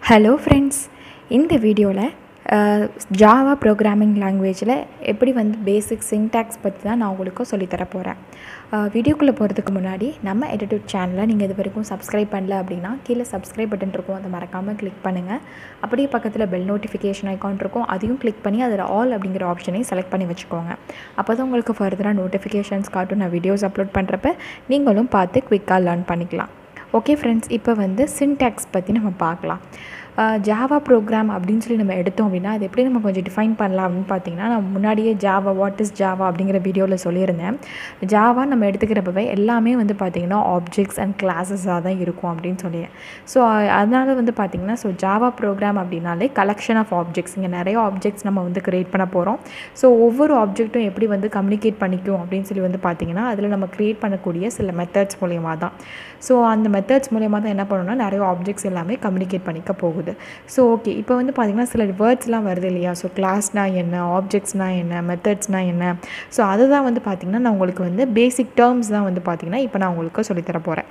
hello friends இந்த வீடியோவில் Java programming லாங்குவேஜில் எப்படி வந்து பேசிக் சின்டாக்ஸ் பற்றி தான் நான் உங்களுக்கு சொல்லித்தர போகிறேன் வீடியோக்குள்ளே போகிறதுக்கு முன்னாடி நம்ம எடிட்டிவ் சேனலை நீங்கள் இது வரைக்கும் சப்ஸ்கிரைப் பண்ணல அப்படின்னா கீழே சப்ஸ்கிரைப் பட்டன் இருக்கும் அதை மறக்காமல் கிளிக் பண்ணுங்கள் அப்படியே பக்கத்தில் பெல் நோட்டிஃபிகேஷன் ஐக்கான் இருக்கும் அதையும் கிளிக் பண்ணி அதில் ஆல் அப்படிங்கிற ஆப்ஷனையும் செலக்ட் பண்ணி வச்சுக்கோங்க அப்போ தான் உங்களுக்கு ஃபர்தராக நோட்டிஃபிகேஷன்ஸ் காட்டும் நான் வீடியோஸ் அப்லோட் பண்ணுறப்ப நீங்களும் பார்த்து குவிக்காக லேர்ன் பண்ணிக்கலாம் ஓகே ஃப்ரெண்ட்ஸ் இப்போ வந்து சின்டாக்ஸ் பற்றி நம்ம பார்க்கலாம் ஜாவா ப்ரோக்ராம் அப்படின்னு சொல்லி நம்ம எடுத்தோம் அப்படின்னா அது எப்படி நம்ம கொஞ்சம் டிஃபைன் பண்ணலாம் அப்படின்னு பார்த்தீங்கன்னா நான் முன்னாடியே ஜாவா வாட் இஸ் ஜாவா அப்படிங்கிற வீடியோவில் சொல்லியிருந்தேன் ஜாவா நம்ம எடுத்துக்கிறப்பவே எல்லாமே வந்து பார்த்திங்கன்னா ஆப்ஜெக்ட்ஸ் அண்ட் கிளாஸஸாக தான் இருக்கும் அப்படின்னு சொல்லி ஸோ அதனால் வந்து பார்த்திங்கன்னா ஸோ ஜாவா ப்ரோக்ராம் அப்படின்னாலே கலெக்ஷன் ஆஃப் ஆப்ஜெக்ட்ஸ் இங்கே நிறைய ஆப்ஜெக்ட்ஸ் நம்ம வந்து க்ரியேட் பண்ண போகிறோம் ஸோ ஒவ்வொரு ஆப்ஜெக்ட்டும் எப்படி வந்து கம்யூனிகேட் பண்ணிக்கும் அப்படின்னு சொல்லி வந்து பார்த்திங்கன்னா அதில் நம்ம க்ரியேட் பண்ணக்கூடிய சில மெத்தட்ஸ் மூலயமா தான் ஸோ அந்த மெத்தட்ஸ் மூலயமா தான் என்ன பண்ணணும்னா நிறைய ஆப்ஜெக்ட்ஸ் எல்லாமே கம்யூனிகேட் பண்ணிக்க போகுது ஸோ ஓகே இப்போ வந்து பார்த்திங்கன்னா சில வேர்ட்ஸ்லாம் வருது இல்லையா ஸோ கிளாஸ்னால் என்ன ஆப்ஜெக்ட்ஸ்னால் என்ன மெத்தட்ஸ்னால் என்ன ஸோ அதை தான் வந்து பார்த்திங்கன்னா நான் உங்களுக்கு வந்து பேசிக் டேர்ம்ஸ் தான் வந்து பார்த்திங்கன்னா இப்போ நான் உங்களுக்கு சொல்லித்தர போகிறேன்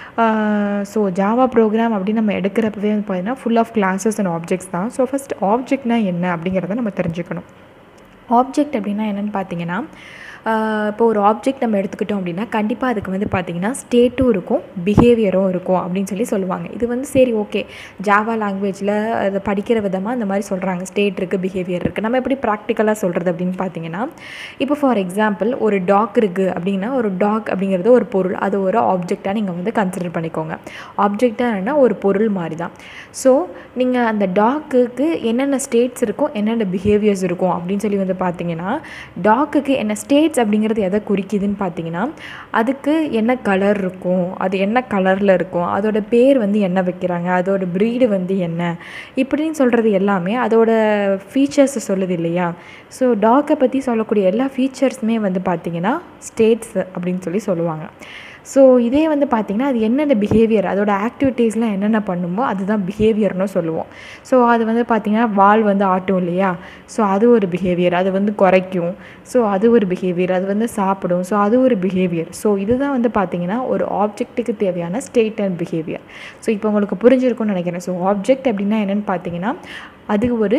ஸோ ஜாவா ப்ரோக்ராம் அப்படின்னு நம்ம எடுக்கிறப்பவே வந்து பார்த்திங்கன்னா full of classes and objects தான் ஸோ ஃபஸ்ட் ஆப்ஜெக்ட்னா என்ன அப்படிங்கிறத நம்ம தெரிஞ்சுக்கணும் ஆப்ஜெக்ட் அப்படின்னா என்னென்னு பார்த்தீங்கன்னா இப்போ ஒரு ஆப்ஜெக்ட் நம்ம எடுத்துக்கிட்டோம் அப்படின்னா கண்டிப்பாக அதுக்கு வந்து பார்த்திங்கன்னா ஸ்டேட்டும் இருக்கும் பிஹேவியரும் இருக்கும் அப்படின்னு சொல்லி சொல்லுவாங்க இது வந்து சரி ஓகே ஜாவா லாங்குவேஜில் அதை படிக்கிற விதமாக இந்த மாதிரி சொல்கிறாங்க ஸ்டேட் இருக்குது பிஹேவியர் இருக்குது நம்ம எப்படி ப்ராக்டிக்கலாக சொல்கிறது அப்படின்னு பார்த்தீங்கன்னா இப்போ ஃபார் எக்ஸாம்பிள் ஒரு டாக் இருக்குது அப்படின்னா ஒரு டாக் அப்படிங்கிறது ஒரு பொருள் அது ஒரு ஆப்ஜெக்டாக நீங்கள் வந்து கன்சிடர் பண்ணிக்கோங்க ஆப்ஜெக்டாக ஒரு பொருள் மாதிரி தான் ஸோ நீங்கள் அந்த டாக்குக்கு என்னென்ன ஸ்டேட்ஸ் இருக்கும் என்னென்ன பிஹேவியர்ஸ் இருக்கும் அப்படின்னு சொல்லி வந்து பார்த்தீங்கன்னா டாக்குக்கு என்ன ஸ்டேட்ஸ் அப்படிங்கிறது எதை குறிக்குதுன்னு பார்த்தீங்கன்னா அதுக்கு என்ன கலர் இருக்கும் அது என்ன கலரில் இருக்கும் அதோட பேர் வந்து என்ன வைக்கிறாங்க அதோட ப்ரீடு வந்து என்ன இப்படின்னு சொல்கிறது எல்லாமே அதோட ஃபீச்சர்ஸை சொல்லுது இல்லையா ஸோ டாக்கை பற்றி சொல்லக்கூடிய எல்லா ஃபீச்சர்ஸுமே வந்து பார்த்திங்கன்னா ஸ்டேட்ஸ் அப்படின்னு சொல்லி சொல்லுவாங்க ஸோ இதே வந்து பார்த்திங்கன்னா அது என்னென்ன பிஹேவியர் அதோட ஆக்டிவிட்டீஸ்லாம் என்னென்ன பண்ணுமோ அதுதான் பிஹேவியர்னு சொல்லுவோம் ஸோ அது வந்து பார்த்திங்கன்னா வால் வந்து ஆட்டும் இல்லையா ஸோ அது ஒரு பிஹேவியர் அது வந்து குறைக்கும் ஸோ அது ஒரு பிஹேவியர் அது வந்து சாப்பிடும் ஸோ அது ஒரு பிஹேவியர் ஸோ இதுதான் வந்து பார்த்திங்கன்னா ஒரு ஆப்ஜெக்ட்டுக்கு தேவையான ஸ்டேட் அண்ட் பிஹேவியர் ஸோ இப்போ உங்களுக்கு புரிஞ்சிருக்கும்னு நினைக்கிறேன் ஸோ ஆப்ஜெக்ட் அப்படின்னா என்னென்னு பார்த்தீங்கன்னா அது ஒரு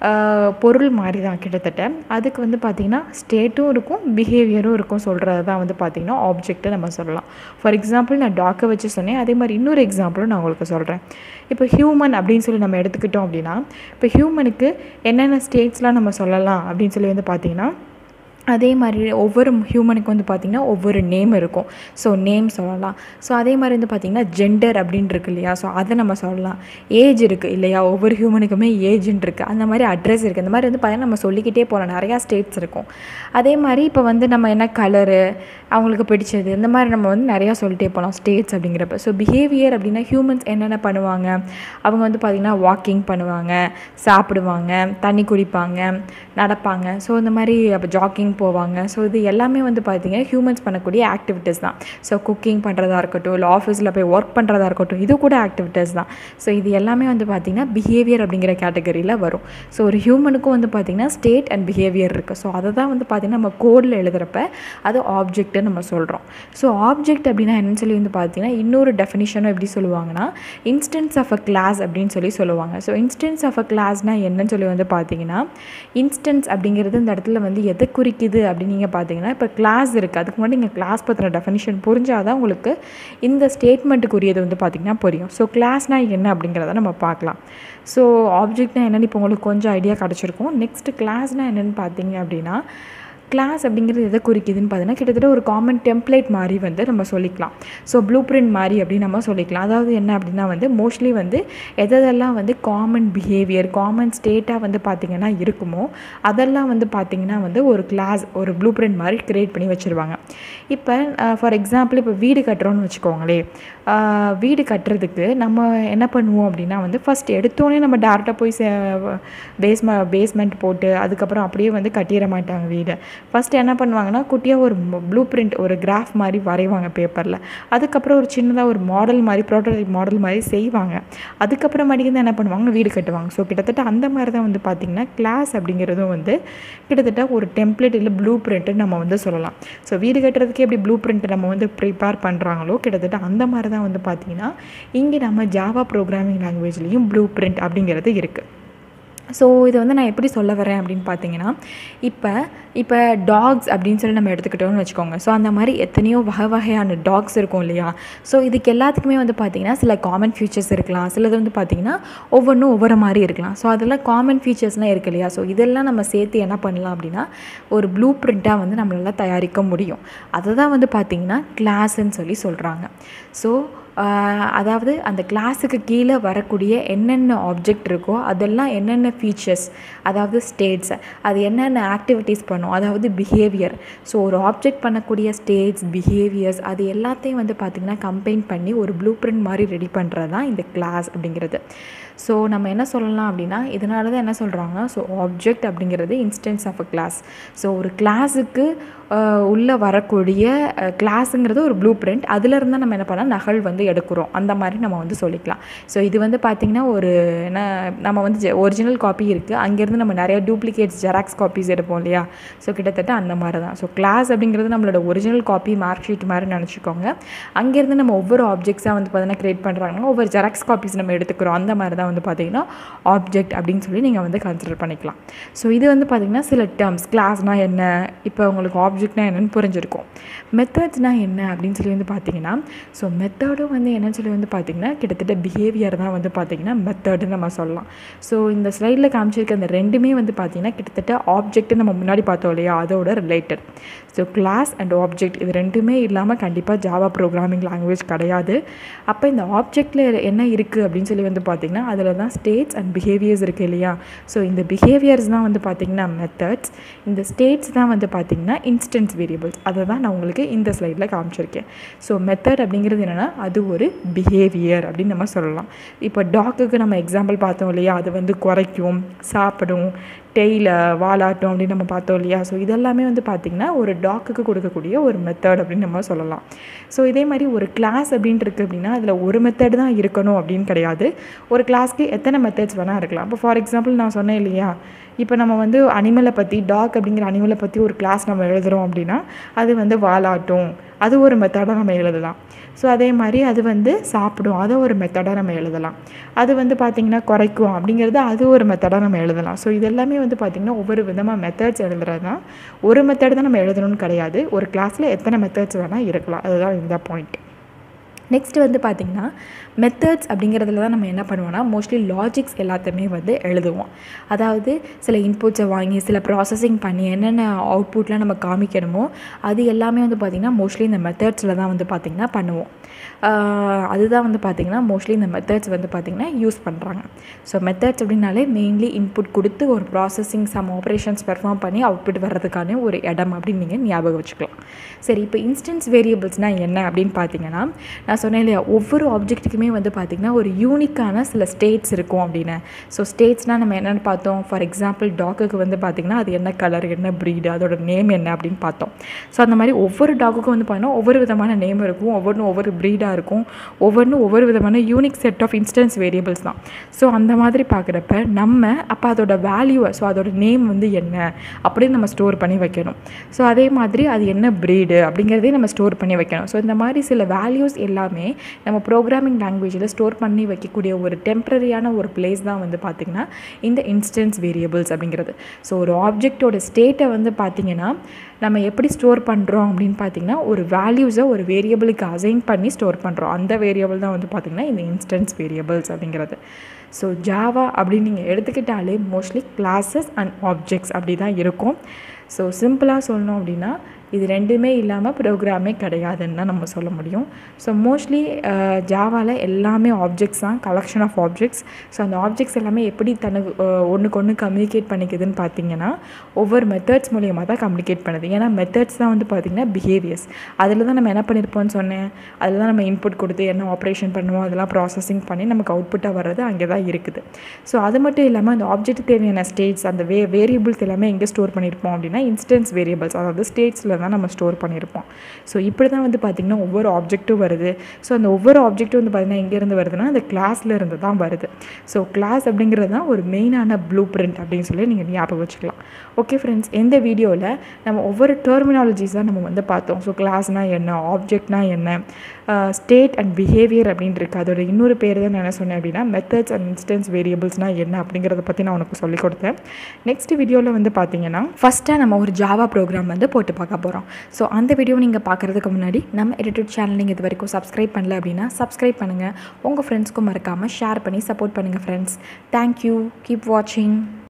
பொருள் மாதிரி தான் கிட்டத்தட்ட அதுக்கு வந்து பார்த்திங்கன்னா ஸ்டேட்டும் இருக்கும் பிஹேவியரும் இருக்கும் சொல்கிறது தான் வந்து பார்த்திங்கன்னா ஆப்ஜெக்ட்டை நம்ம சொல்லலாம் ஃபார் எக்ஸாம்பிள் நான் டாக்கை வச்சு சொன்னேன் அதே மாதிரி இன்னொரு எக்ஸாம்பிளும் நான் உங்களுக்கு சொல்கிறேன் இப்போ ஹியூமன் அப்படின்னு சொல்லி நம்ம எடுத்துக்கிட்டோம் அப்படின்னா இப்போ ஹியூமனுக்கு என்னென்ன ஸ்டேட்ஸ்லாம் நம்ம சொல்லலாம் அப்படின்னு சொல்லி வந்து பார்த்திங்கன்னா அதே மாதிரி ஒவ்வொரு ஹியூமனுக்கு வந்து பார்த்திங்கன்னா ஒவ்வொரு நேம் இருக்கும் ஸோ நேம் சொல்லலாம் ஸோ அதே மாதிரி வந்து பார்த்திங்கன்னா ஜெண்டர் அப்படின்னு இருக்கு இல்லையா ஸோ அதை நம்ம சொல்லலாம் ஏஜ் இருக்குது இல்லையா ஒவ்வொரு ஹியூமனுக்குமே ஏஜ்னு இருக்குது அந்த மாதிரி அட்ரஸ் இருக்குது இந்த மாதிரி வந்து பார்த்திங்கன்னா நம்ம சொல்லிக்கிட்டே போகலாம் நிறையா ஸ்டேட்ஸ் இருக்கும் அதே மாதிரி இப்போ வந்து நம்ம என்ன கலரு அவங்களுக்கு பிடிச்சது இந்த மாதிரி நம்ம வந்து நிறையா சொல்லிட்டே போகலாம் ஸ்டேட்ஸ் அப்படிங்கிறப்ப ஸோ பிஹேவியர் அப்படின்னா ஹியூமன்ஸ் என்னென்ன பண்ணுவாங்க அவங்க வந்து பார்த்திங்கன்னா வாக்கிங் பண்ணுவாங்க சாப்பிடுவாங்க தண்ணி குடிப்பாங்க நடப்பாங்க ஸோ இந்த மாதிரி அப்போ ஜாக்கிங் போவாங்க ஸோ இது எல்லாமே வந்து பார்த்திங்கன்னா ஹியூமன்ஸ் பண்ணக்கூடிய ஆக்டிவிட்டீஸ் தான் ஸோ குக்கிங் பண்ணுறதா இருக்கட்டும் இல்லை ஆஃபீஸில் போய் ஒர்க் பண்ணுறதா இருக்கட்டும் இது கூட ஆக்டிவிட்டீஸ் தான் ஸோ இது எல்லாமே வந்து பார்த்திங்கன்னா பிஹேவியர் அப்படிங்கிற கேட்டகரியில் வரும் ஸோ ஒரு ஹியூமனுக்கும் வந்து பார்த்திங்கன்னா ஸ்டேட் அண்ட் பிஹேவியர் இருக்குது ஸோ அதை தான் வந்து பார்த்திங்கன்னா நம்ம கோடில் எழுதுகிறப்ப அது ஆப்ஜெக்ட்டு நம்ம சொல்கிறோம் ஸோ ஆப்ஜெக்ட் அப்படின்னா என்னன்னு சொல்லி வந்து பார்த்திங்கன்னா இன்னொரு டெஃபினிஷனும் எப்படி சொல்லுவாங்கன்னா இன்ஸ்டன்ஸ் ஆஃப் அ கிளாஸ் அப்படின்னு சொல்லி சொல்லுவாங்க ஸோ இன்ஸ்டன்ஸ் ஆஃப் அ கிளாஸ்னால் என்னன்னு சொல்லி வந்து பார்த்திங்கன்னா இன்ஸ்டன்ஸ் அப்படிங்கிறது இந்த இடத்துல வந்து எதை குறிக்குது இருக்குது அப்படின்னு நீங்கள் பார்த்தீங்கன்னா இப்போ கிளாஸ் இருக்குது அதுக்கு முன்னாடி நீங்கள் கிளாஸ் பற்றின டெஃபினிஷன் புரிஞ்சால் தான் உங்களுக்கு இந்த ஸ்டேட்மெண்ட்டுக்குரியது வந்து பார்த்திங்கன்னா புரியும் ஸோ கிளாஸ்னால் என்ன அப்படிங்கிறத நம்ம பார்க்கலாம் ஸோ ஆப்ஜெக்ட்னா என்னென்னு இப்போ உங்களுக்கு கொஞ்சம் ஐடியா கிடச்சிருக்கும் நெக்ஸ்ட்டு கிளாஸ்னால் என்னென்னு பார்த்தீங்க அப்படின்னா கிளாஸ் அப்படிங்கிறது எதை குறிக்குதுன்னு பார்த்தீங்கன்னா கிட்டத்தட்ட ஒரு காமன் டெம்ப்ளேட் மாதிரி வந்து நம்ம சொல்லிக்கலாம் ஸோ ப்ளூ பிரிண்ட் மாதிரி அப்படின்னு நம்ம சொல்லிக்கலாம் அதாவது என்ன அப்படின்னா வந்து மோஸ்ட்லி வந்து எதெல்லாம் வந்து காமன் பிஹேவியர் காமன் ஸ்டேட்டாக வந்து பார்த்திங்கன்னா இருக்குமோ அதெல்லாம் வந்து பார்த்திங்கன்னா வந்து ஒரு கிளாஸ் ஒரு ப்ளூ பிரிண்ட் மாதிரி க்ரியேட் பண்ணி வச்சுருவாங்க இப்போ ஃபார் எக்ஸாம்பிள் இப்போ வீடு கட்டுறோன்னு வச்சுக்கோங்களேன் வீடு கட்டுறதுக்கு நம்ம என்ன பண்ணுவோம் அப்படின்னா வந்து ஃபஸ்ட் எடுத்தோடனே நம்ம டேரெக்டாக போய் பேஸ்ம பேஸ்மெண்ட் போட்டு அதுக்கப்புறம் அப்படியே வந்து கட்டிட மாட்டாங்க வீடை ஃபஸ்ட்டு என்ன பண்ணுவாங்கன்னா குட்டியாக ஒரு ப்ளூ பிரிண்ட் ஒரு கிராஃப் மாதிரி வரைவாங்க பேப்பரில் அதுக்கப்புறம் ஒரு சின்னதாக ஒரு மாடல் மாதிரி ப்ரோட்டோடைப் மாடல் மாதிரி செய்வாங்க அதுக்கப்புறமாட்டிக்கு தான் என்ன பண்ணுவாங்க வீடு கட்டுவாங்க ஸோ கிட்டத்தட்ட அந்த மாதிரி தான் வந்து பார்த்திங்கன்னா கிளாஸ் அப்படிங்கிறதும் வந்து கிட்டத்தட்ட ஒரு டெம்ப்ளேட் இல்லை ப்ளூ பிரிண்ட்டு நம்ம வந்து சொல்லலாம் ஸோ வீடு கட்டுறதுக்கு எப்படி ப்ளூ பிரிண்ட் நம்ம வந்து ப்ரிப்பேர் பண்ணுறாங்களோ கிட்டத்தட்ட அந்த மாதிரி தான் வந்து பார்த்திங்கன்னா இங்கே நம்ம ஜாவா ப்ரோக்ராமிங் லாங்குவேஜ்லேயும் ப்ளூ பிரிண்ட் அப்படிங்கிறது இருக்குது ஸோ இதை வந்து நான் எப்படி சொல்ல வரேன் அப்படின்னு பார்த்தீங்கன்னா இப்போ இப்போ டாக்ஸ் அப்படின்னு சொல்லி நம்ம எடுத்துக்கிட்டோம்னு வச்சுக்கோங்க ஸோ அந்த மாதிரி எத்தனையோ வகை வகையான டாக்ஸ் இருக்கும் இல்லையா ஸோ இதுக்கு எல்லாத்துக்குமே வந்து பார்த்திங்கன்னா சில காமன் ஃபீச்சர்ஸ் இருக்கலாம் சிலது வந்து பார்த்திங்கன்னா ஒவ்வொன்றும் ஒவ்வொரு மாதிரி இருக்கலாம் ஸோ அதெல்லாம் காமன் ஃபீச்சர்ஸ்லாம் இருக்கு இல்லையா ஸோ இதெல்லாம் நம்ம சேர்த்து என்ன பண்ணலாம் அப்படின்னா ஒரு ப்ளூ பிரிண்ட்டாக வந்து நம்மளால் தயாரிக்க முடியும் அதை தான் வந்து பார்த்திங்கன்னா கிளாஸ்ன்னு சொல்லி சொல்கிறாங்க ஸோ அதாவது அந்த கிளாஸுக்கு கீழே வரக்கூடிய என்னென்ன ஆப்ஜெக்ட் இருக்கோ அதெல்லாம் என்னென்ன ஃபீச்சர்ஸ் அதாவது ஸ்டேட்ஸ் அது என்னென்ன ஆக்டிவிட்டீஸ் பண்ணும் அதாவது பிஹேவியர் ஸோ ஒரு ஆப்ஜெக்ட் பண்ணக்கூடிய ஸ்டேட்ஸ் பிஹேவியர்ஸ் அது எல்லாத்தையும் வந்து பார்த்திங்கன்னா கம்பைன் பண்ணி ஒரு ப்ளூ பிரிண்ட் மாதிரி ரெடி பண்ணுறது தான் இந்த கிளாஸ் அப்படிங்கிறது ஸோ நம்ம என்ன சொல்லலாம் அப்படின்னா இதனால தான் என்ன சொல்கிறாங்கன்னா ஸோ ஆப்ஜெக்ட் அப்படிங்கிறது instance of a class so ஒரு கிளாஸுக்கு உள்ளே வரக்கூடிய கிளாஸுங்கிறது ஒரு ப்ளூ பிரிண்ட் அதுலேருந்து நம்ம என்ன பண்ணால் நகல் வந்து எடுக்கிறோம் அந்த மாதிரி நம்ம வந்து சொல்லிக்கலாம் ஸோ இது வந்து பார்த்திங்கன்னா ஒரு என்ன நம்ம வந்து ஒரிஜினல் காப்பி இருக்குது அங்கேருந்து நம்ம நிறைய டூப்ளிகேட்ஸ் ஜெராக்ஸ் காப்பீஸ் எடுப்போம் இல்லையா ஸோ கிட்டத்தட்ட அந்த மாதிரி தான் ஸோ கிளாஸ் அப்படிங்கிறது நம்மளோட ஒரிஜினல் காப்பி மார்க் ஷீட் மாதிரி நினச்சிக்கோங்க அங்கேருந்து நம்ம ஒவ்வொரு ஆப்ஜெக்ட்ஸாக வந்து பார்த்தீங்கன்னா க்ரியேட் பண்ணுறாங்கன்னா ஒவ்வொரு ஜெராக்ஸ் காப்பீஸ் நம்ம எடுத்துக்கிறோம் அந்த மாதிரி தான் வந்து பார்த்திங்கன்னா ஆப்ஜெக்ட் அப்படின்னு சொல்லி நீங்கள் வந்து கன்சிடர் பண்ணிக்கலாம் ஸோ இது வந்து பார்த்திங்கன்னா சில டேர்ம்ஸ் கிளாஸ்னால் என்ன இப்போ உங்களுக்கு ஆப்ஜெக்ட்னா என்னென்னு புரிஞ்சிருக்கும் மெத்தட்ஸ்னால் என்ன அப்படின்னு சொல்லி வந்து பார்த்தீங்கன்னா ஸோ மெத்தடும் வந்து என்னன்னு சொல்லி வந்து பார்த்திங்கன்னா கிட்டத்தட்ட பிஹேவியர் தான் வந்து பார்த்திங்கன்னா மெத்தடுன்னு நம்ம சொல்லலாம் ஸோ இந்த ஸ்லைடில் காமிச்சிருக்க அந்த ரெண்டுமே வந்து பார்த்திங்கன்னா கிட்டத்தட்ட ஆப்ஜெக்ட் நம்ம முன்னாடி பார்த்தோம் இல்லையா அதோட related so class and object இது ரெண்டுமே இல்லாமல் கண்டிப்பாக ஜாவா ப்ரோக்ராமிங் லாங்குவேஜ் கிடையாது அப்போ இந்த ஆப்ஜெக்டில் என்ன இருக்குது அப்படின்னு சொல்லி வந்து பார்த்திங்கன்னா அதில் தான் ஸ்டேட்ஸ் அண்ட் பிஹேவியர்ஸ் இருக்குது இல்லையா ஸோ இந்த பிஹேவியர்ஸ் தான் வந்து பார்த்திங்கன்னா மெத்தட்ஸ் இந்த ஸ்டேட்ஸ் தான் வந்து பார்த்திங்கன்னா இன்ஸ்டன்ஸ் வேரியபிள்ஸ் அதை தான் நான் உங்களுக்கு இந்த ஸ்லைடில் காமிச்சிருக்கேன் ஸோ மெத்தட் அப்படிங்கிறது என்னென்னா அது ஒரு பிஹேவியர் அப்படின்னு நம்ம சொல்லலாம் இப்போ டாக்குக்கு நம்ம எக்ஸாம்பிள் பார்த்தோம் இல்லையா அது வந்து குறைக்கும் சாப்பிடும் டெய்ல வாலாட்டம் அப்படின்னு நம்ம பார்த்தோம் இல்லையா ஸோ இதெல்லாமே வந்து பார்த்திங்கன்னா ஒரு டாக்குக்கு கொடுக்கக்கூடிய ஒரு மெத்தட் அப்படின்னு நம்ம சொல்லலாம் ஸோ இதே மாதிரி ஒரு கிளாஸ் அப்படின்ட்டு இருக்குது அப்படின்னா அதில் ஒரு மெத்தட் தான் இருக்கணும் அப்படின்னு கிடையாது ஒரு கிளாஸ்க்கு எத்தனை மெத்தட்ஸ் வேணால் இருக்கலாம் இப்போ ஃபார் எக்ஸாம்பிள் நான் சொன்னேன் இல்லையா இப்போ நம்ம வந்து அனிமலை பற்றி டாக் அப்படிங்கிற அனிமலை பற்றி ஒரு கிளாஸ் நம்ம எழுதுகிறோம் அப்படின்னா அது வந்து வாலாட்டும் அது ஒரு மெத்தடாக நம்ம எழுதலாம் ஸோ அதே மாதிரி அது வந்து சாப்பிடும் அதை ஒரு மெத்தடாக நம்ம எழுதலாம் அது வந்து பார்த்திங்கன்னா குறைக்கும் அப்படிங்கிறது அது ஒரு மெத்தடாக நம்ம எழுதலாம் ஸோ இதெல்லாமே வந்து பார்த்திங்கன்னா ஒவ்வொரு விதமாக மெத்தட்ஸ் எழுதுறது தான் ஒரு மெத்தட் தான் நம்ம எழுதணும்னு கிடையாது ஒரு கிளாஸில் எத்தனை மெத்தட்ஸ் வேணால் இருக்கலாம் அதுதான் இந்த பாயிண்ட் நெக்ஸ்ட் வந்து பார்த்திங்கன்னா மெத்தட்ஸ் அப்படிங்கிறதுல தான் நம்ம என்ன பண்ணுவோம்னா மோஸ்ட்லி லாஜிக்ஸ் எல்லாத்தையுமே வந்து எழுதுவோம் அதாவது சில இன்புட்ஸை வாங்கி சில ப்ராசஸிங் பண்ணி என்னென்ன அவுட்புட்லாம் நம்ம காமிக்கணுமோ அது எல்லாமே வந்து பார்த்திங்கன்னா மோஸ்ட்லி இந்த மெத்தட்ஸில் தான் வந்து பார்த்திங்கன்னா பண்ணுவோம் அதுதான் வந்து பார்த்திங்கன்னா மோஸ்ட்லி இந்த மெத்தட்ஸ் வந்து பார்த்திங்கன்னா யூஸ் பண்ணுறாங்க ஸோ மெத்தட்ஸ் அப்படின்னாலே மெயின்லி இன்புட் கொடுத்து ஒரு ப்ராசஸிங் சம் ஆப்ரேஷன்ஸ் பெர்ஃபார்ம் பண்ணி அவுட்புட் வர்றதுக்கான ஒரு இடம் அப்படின்னு நீங்கள் ஞாபகம் வச்சுக்கலாம் சரி இப்போ இன்ஸ்டன்ஸ் வேரியபிள்ஸ்னால் என்ன அப்படின்னு பார்த்தீங்கன்னா நான் சொன்னேன் இல்லையா ஒவ்வொரு ஆப்ஜெக்ட்டுக்குமே வந்து பார்த்திங்கன்னா ஒரு யூனிக்கான சில ஸ்டேட்ஸ் இருக்கும் அப்படின்னு ஸோ ஸ்டேட்ஸ்னால் நம்ம என்னென்னு பார்த்தோம் ஃபார் எக்ஸாம்பிள் டாக்குக்கு வந்து பார்த்திங்கன்னா அது என்ன கலர் என்ன ப்ரீடு அதோட நேம் என்ன அப்படின்னு பார்த்தோம் ஸோ அந்த மாதிரி ஒவ்வொரு டாக்குக்கும் வந்து பார்த்தீங்கன்னா ஒவ்வொரு விதமான நேம் இருக்கும் ஒவ்வொன்றும் ஒவ்வொரு ப்ரீடாக இருக்கும் ஒவ்வொன்றும் ஒவ்வொரு விதமான unique set of instance variables தான் ஸோ அந்த மாதிரி பார்க்குறப்ப நம்ம அப்போ அதோட வேல்யூவை ஸோ அதோட நேம் வந்து என்ன அப்படின்னு நம்ம ஸ்டோர் பண்ணி வைக்கணும் ஸோ அதே மாதிரி அது என்ன ப்ரீடு அப்படிங்கிறதையும் நம்ம ஸ்டோர் பண்ணி வைக்கணும் ஸோ இந்த மாதிரி சில வேல்யூஸ் எல்லாமே நம்ம ப்ரோக்ராமிங் லாங்குவேஜில் ஸ்டோர் பண்ணி வைக்கக்கூடிய ஒரு டெம்ப்ரரியான ஒரு பிளேஸ் தான் வந்து பார்த்திங்கன்னா இந்த இன்ஸ்டன்ஸ் வேரியபிள்ஸ் அப்படிங்கிறது ஸோ ஒரு ஆப்ஜெக்டோட ஸ்டேட்டை வந்து பார்த்திங்கன்னா நம்ம எப்படி ஸ்டோர் பண்ணுறோம் அப்படின்னு பார்த்தீங்கன்னா ஒரு வேல்யூஸை ஒரு வேரியபிளுக்கு அசைன் பண்ணி ஸ்டோர் பண்ணுறோம் அந்த வேரியபிள் தான் வந்து பார்த்திங்கன்னா இந்த இன்ஸ்டன்ஸ் வேரியபிள்ஸ் அப்படிங்கிறது ஸோ ஜாவா அப்படின்னு நீங்கள் எடுத்துக்கிட்டாலே மோஸ்ட்லி கிளாஸஸ் அண்ட் ஆப்ஜெக்ட்ஸ் அப்படி தான் இருக்கும் ஸோ சிம்பிளாக சொல்லணும் அப்படின்னா இது ரெண்டுமே இல்லாமல் ப்ரோக்ராமே கிடையாதுன்னு தான் நம்ம சொல்ல முடியும் ஸோ மோஸ்ட்லி ஜாவாவில் எல்லாமே ஆப்ஜெக்ட்ஸ் தான் கலெக்ஷன் ஆஃப் ஆப்ஜெக்ட்ஸ் ஸோ அந்த ஆப்ஜெக்ட்ஸ் எல்லாமே எப்படி தனக்கு ஒன்றுக்கு ஒன்று கம்யூனிகேட் பண்ணிக்குதுன்னு பார்த்தீங்கன்னா ஒவ்வொரு மெத்தட்ஸ் மூலியமாக தான் கம்யூனிகேட் பண்ணுது ஏன்னா மெத்தட்ஸ் தான் வந்து பார்த்திங்கன்னா பிஹேவியர்ஸ் அதில் தான் நம்ம என்ன பண்ணியிருப்போம்னு சொன்னேன் அதில் தான் நம்ம இன்புட் கொடுத்து என்ன ஆப்ரேஷன் பண்ணுவோம் அதெல்லாம் ப்ராசஸிங் பண்ணி நமக்கு அவுட்புட்டாக வர்றது அங்கே தான் இருக்குது ஸோ அது மட்டும் இல்லாமல் அந்த ஆப்ஜெக்ட் தேவையான ஸ்டேட்ஸ் அந்த வே வேரியபிள்ஸ் எல்லாமே எங்கே ஸ்டோர் பண்ணியிருப்போம் அப்படின்னா இன்ஸ்டன்ஸ் வேரியபிள்ஸ் அதாவது ஸ்டேட்ஸில் தான் நம்ம ஸ்டோர் பண்ணியிருப்போம் ஸோ இப்படி தான் வந்து பார்த்திங்கன்னா ஒவ்வொரு ஆப்ஜெக்ட்டும் வருது ஸோ அந்த ஒவ்வொரு ஆப்ஜெக்ட்டும் வந்து பார்த்திங்கன்னா எங்கேருந்து வருதுன்னா அந்த கிளாஸில் இருந்து தான் வருது ஸோ கிளாஸ் அப்படிங்கிறது தான் ஒரு மெயினான ப்ளூ பிரிண்ட் அப்படின்னு சொல்லி நீங்கள் ஞாபகம் வச்சுக்கலாம் ஓகே ஃப்ரெண்ட்ஸ் எந்த வீடியோவில் நம்ம ஒவ்வொரு டெர்மினாலஜிஸாக நம்ம வந்து பார்த்தோம் ஸோ கிளாஸ்னால் என்ன ஆப்ஜெக்ட்னா என்ன ஸ்டேட் அண்ட் பிஹேவியர் அப்படின்னு இருக்குது அதோட இன்னொரு பேர் தான் நான் என்ன சொன்னேன் அப்படின்னா மெத்தட்ஸ் அண்ட் இன்ஸ்டன்ஸ் வேரியபிள்ஸ்னால் என்ன அப்படிங்கிறத பற்றி நான் உனக்கு சொல்லிக் கொடுத்தேன் நெக்ஸ்ட் வீடியோவில் வந்து பார்த்தீங்கன்னா ஃபஸ்ட்டாக நம்ம ஒரு ஜாவா ப்ரோக்ராம் வந்து போட்டு பார்க்க போகிறோம் ஸோ அந்த வீடியோ நீங்கள் பார்க்குறதுக்கு முன்னாடி நம்ம எடிட்டட் சேனல் நீங்கள் இது வரைக்கும் சப்ஸ்கிரைப் பண்ணல அப்படின்னா சப்ஸ்கிரைப் பண்ணுங்கள் உங்கள் ஃப்ரெண்ட்ஸ்க்கும் மறக்காமல் ஷேர் பண்ணி சப்போர்ட் பண்ணுங்கள் ஃப்ரெண்ட்ஸ் தேங்க்யூ கீப் வாட்சிங்